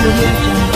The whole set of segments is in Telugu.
audio jungle.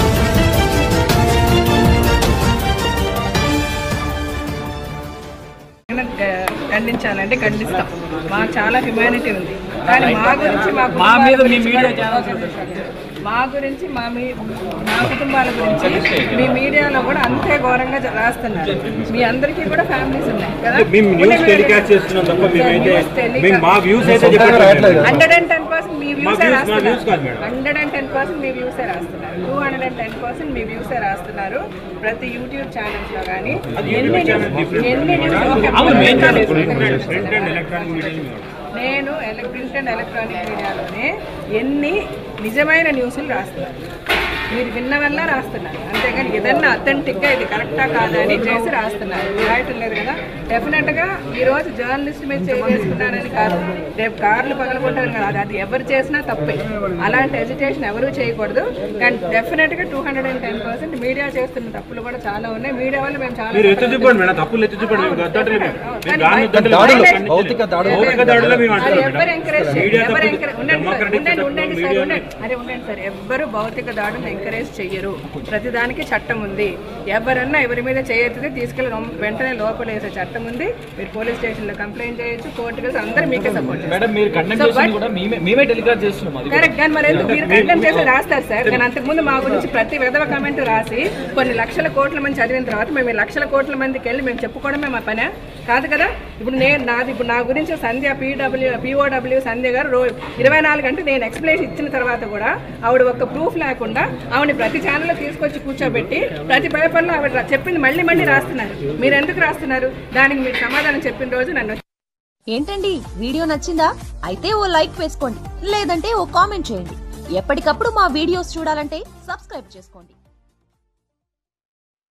ఖ- ఖండించాలంటే ఖండిస్తాం మాకు చాలా హ్యుమానిటీ ఉంది కానీ మా గురించి మా మా కుటుంబాల మీద మీ గురించి మీడియా కూడా- ఛానల్స్ మా గురించి మా మీ మా కుటుంబాల గురించి మీ మీడియాలో కూడా అంతే ఘోరంగా జ- రాస్తున్నారు మీ అందరికీ కూడా ఫ్యామిలీస్ ఉన్నాయి కదా మేము న్యూస్ టెలికాస్ట్ చేస్తున్నాం తప్ప మేమైతే న్యూస్ టెలికాస్ట్ మేము మా వ్యూస్ అయితే చెప్పట్లేదు హండ్రెడ్ అండ్ టెన్ పర్సెంట్ మీ వ్యూసే views- మా రాస్తున్నారు views కాదు madam. Hundred and ten percent మీ వ్యూసే రాస్తున్నారు two hundred and ten percent మీ వ్యూసే రాస్తున్నారు ప్రతి యూట్యూబ్ ఛానల్స్ లో కానీ ఎన్ని న్యూస్ ఎన్ని న్యూస్ ఓకే, అవును, main channel. Print and electronic media నేను ఎల- ప్రింట్ అండ్ ఎలక్ట్రానిక్ మీడియాలోనే ఎన్ని నిజమైన న్యూస్లు రాస్తున్నాను మీరు విన్నవల్ల రాస్తున్నారు అంతేగాని ఏదన్నా అథెంటిక్గా ఇది కరెక్టా కాదా అని చేసి రాస్తున్నారు రాయటం లేదు కదా డెఫినెట్గా ఈరోజు జర్నలిస్ట్ మీద చేసుకున్నారని కాదు రేపు కార్లు పగలగొట్టారు కదా అది- అది ఎవరు చేసినా తప్పే అలాంటి ఎజిటేషన్ ఎవరూ చేయకూడదు కానీ డెఫినెట్గా two hundred and ten percent media చేస్తున్న తప్పులు కూడా చాలా ఉన్నాయి మీడియా వల్ల మేము చాలా మీరు ఎత్తు చూపండి మేడం తప్పులు ఎత్తు చూపండి మేము గద్దట్లు మేము మేము కానీ దాన్ని బయట- గద్దలు బయట- ఖండించలేదు. భౌతిక దాడులు- భౌతిక దాడుల్లో మేము అది అంటున్నాం ఎవరు మేడం. ఎంకరేజ్ చేయరు. మీడియా ఎవరు తప్పు ఎంకరేజ్ ఉండండి సార్, డెమోక్రటిక్ ఉండండి, తప్పు ఉండండి సార్, మీడియా ఉండండి. అరే ఉండండి సార్ ఎవ్వరు భౌతిక దాడులను ఎంకరేజ్ చెయ్యరు ప్రతిదానికి చట్టం ఉంది ఎవరన్నా ఎవరి మీద చేయెత్తితే తీసుకెళ్ళి రొం- వెంటనే లోపలేసే చట్టం ఉంది మీరు పోలీస్ స్టేషన్ లో కంప్లైంట్ చేయొచ్చు కోర్టుకి వెళ్తే అందరూ మీకే సపోర్ట్ మేడం మీరు కండెమ్ So, చేసింది but- కూడా మేమే మేమే టెలికాస్ట్ చేస్తున్నాం అది కూడా. కరెక్ట్ కానీ మరి ఎందుకు మీరు కంటెంట్ చేసి రాస్తారు సార్ నేను అంతకుముందు మా గురించి ప్రతి విధవ కమెంట్ రాసి కొన్ని లక్షల కోట్ల మంది చదివిన తర్వాత మేము ఈ లక్షల కోట్ల మందికి వెళ్ళి మేము చెప్పుకోవడమే మా పనే కాదు కదా ఇప్పుడు నేను నాది ఇప్పుడు నా గురించి సంధ్య పీడబ్ల్యూ పిఓడబ్ల్యూ సంధ్య గారు రో ఇరవై నాలుగు గంటలు నేను ఎక్స్ప్లెయిన్ ఇచ్చిన తర్వాత కూడా ఆవిడ ఒక్క ప్రూఫ్ లేకుండా ఆవిడ ప్రతి ఛానల్లో తీసుకొచ్చి కూర్చోబెట్టి ప్రతి పేపర్లో ఆవిడ రా- చెప్పింది మళ్ళీ మళ్ళీ రాస్తున్నారు మీరు ఎందుకు రాస్తున్నారు దానికి మీరు సమాధానం చెప్పిన రోజు నన్ను ఏంటండి వీడియో నచ్చిందా అయితే ఓ లైక్ వేసుకోండి లేదంటే ఓ కామెంట్ చేయండి ఎప్పటికప్పుడు మా వీడియోస్ చూడాలంటే సబ్స్క్రైబ్ చేసుకోండి